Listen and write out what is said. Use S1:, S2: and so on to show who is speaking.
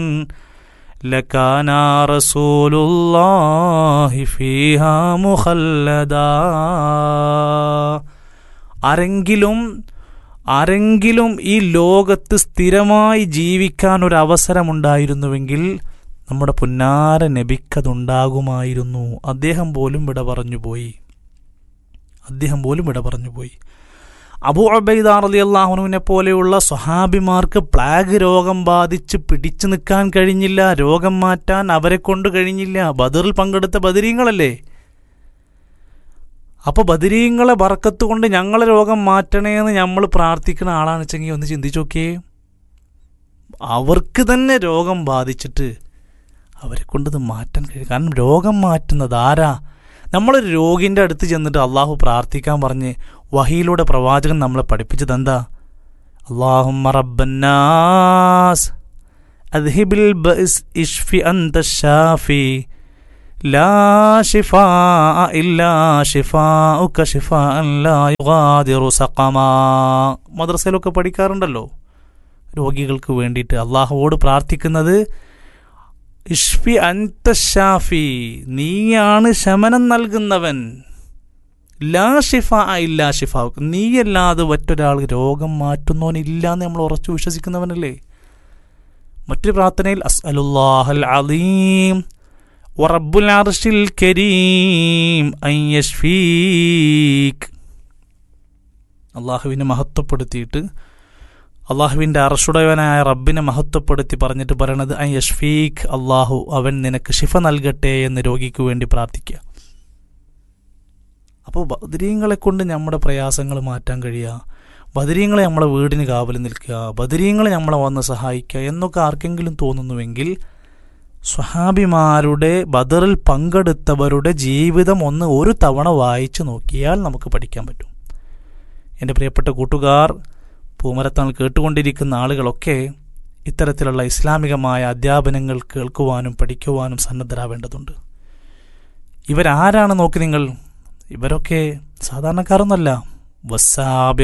S1: لكان رسول الله فيها مخلدا ആരെങ്കിലും ആരെങ്കിലും ഈ ലോകത്ത് സ്ഥിരമായി ജീവിക്കാൻ ഒരു അവസരമുണ്ടായിരുന്നുവെങ്കിൽ നമ്മുടെ പുന്നാര നബിക്കതുണ്ടാകുമായിരുന്നു അദ്ദേഹം പോലും വിട പറഞ്ഞുപോയി അദ്ദേഹം പോലും വിട പറഞ്ഞുപോയി അബു അബൈദാർ അലി അള്ളാഹുനുവിനെ പോലെയുള്ള സ്വഹാബിമാർക്ക് പ്ലാഗ് രോഗം ബാധിച്ച് പിടിച്ചു നിൽക്കാൻ കഴിഞ്ഞില്ല രോഗം മാറ്റാൻ അവരെ കൊണ്ട് കഴിഞ്ഞില്ല ബദറിൽ പങ്കെടുത്ത ബദരീങ്ങളല്ലേ അപ്പോൾ ബദരീങ്ങളെ ബറക്കത്ത് കൊണ്ട് ഞങ്ങളെ രോഗം മാറ്റണേ എന്ന് നമ്മൾ പ്രാർത്ഥിക്കുന്ന ആളാണെന്ന് വെച്ചെങ്കിൽ ഒന്ന് ചിന്തിച്ചു നോക്കിയേ അവർക്ക് തന്നെ രോഗം ബാധിച്ചിട്ട് അവരെ കൊണ്ടത് മാറ്റാൻ കഴിയും കാരണം രോഗം മാറ്റുന്നത് ആരാ നമ്മളൊരു രോഗിൻ്റെ അടുത്ത് ചെന്നിട്ട് അള്ളാഹു പ്രാർത്ഥിക്കാൻ പറഞ്ഞ് വഹിയിലൂടെ പ്രവാചകൻ നമ്മളെ പഠിപ്പിച്ചത് എന്താ അള്ളാഹു റബ്ബന്നാസ് അദ്ഹിബിൽ ബഇസ് ഇഷ്ഫി അന്ത ഷാഫി ലാ ഷിഫാ ഇല്ലാ ഷിഫാഉക ഷിഫാഅൻ ലാ യുഗാദിറു സഖമാ മദ്രസയിലൊക്കെ പഠിക്കാറുണ്ടല്ലോ രോഗികൾക്ക് വേണ്ടിയിട്ട് അള്ളാഹുവോട് പ്രാർത്ഥിക്കുന്നത് ഇഷ്ഫി അന്ത ഷാഫി നീയാണ് ശമനം നൽകുന്നവൻ ലാ ഷിഫ ഇല്ലാ ഷിഫ നീയല്ലാതെ മറ്റൊരാൾ രോഗം മാറ്റുന്നവനില്ല എന്ന് നമ്മൾ ഉറച്ചു വിശ്വസിക്കുന്നവനല്ലേ മറ്റൊരു പ്രാർത്ഥനയിൽ അസ്അലുല്ലാഹൽ അലീം വറബ്ബുൽ അർഷിൽ കരീം അൻ യഷ്ഫീക് അള്ളാഹുവിനെ മഹത്വപ്പെടുത്തിയിട്ട് അള്ളാഹുവിൻ്റെ അറഷുടവനായ റബ്ബിനെ മഹത്വപ്പെടുത്തി പറഞ്ഞിട്ട് പറയണത് ഐ യഷ്ഫീഖ് അള്ളാഹു അവൻ നിനക്ക് ഷിഫ നൽകട്ടെ എന്ന് രോഗിക്ക് വേണ്ടി പ്രാർത്ഥിക്കുക അപ്പോൾ ബദരീങ്ങളെ കൊണ്ട് നമ്മുടെ പ്രയാസങ്ങൾ മാറ്റാൻ കഴിയുക ബദരീങ്ങളെ നമ്മളെ വീടിന് കാവൽ നിൽക്കുക ബദരീങ്ങളെ നമ്മളെ വന്ന് സഹായിക്കുക എന്നൊക്കെ ആർക്കെങ്കിലും തോന്നുന്നുവെങ്കിൽ സ്വഹാബിമാരുടെ ബദറിൽ പങ്കെടുത്തവരുടെ ജീവിതം ഒന്ന് ഒരു തവണ വായിച്ചു നോക്കിയാൽ നമുക്ക് പഠിക്കാൻ പറ്റും എൻ്റെ പ്രിയപ്പെട്ട കൂട്ടുകാർ പൂമരത്താൾ കേട്ടുകൊണ്ടിരിക്കുന്ന ആളുകളൊക്കെ ഇത്തരത്തിലുള്ള ഇസ്ലാമികമായ അധ്യാപനങ്ങൾ കേൾക്കുവാനും പഠിക്കുവാനും സന്നദ്ധരാവേണ്ടതുണ്ട് ഇവരാരാണ് നോക്കി നിങ്ങൾ ഇവരൊക്കെ സാധാരണക്കാരൊന്നല്ല വസാബി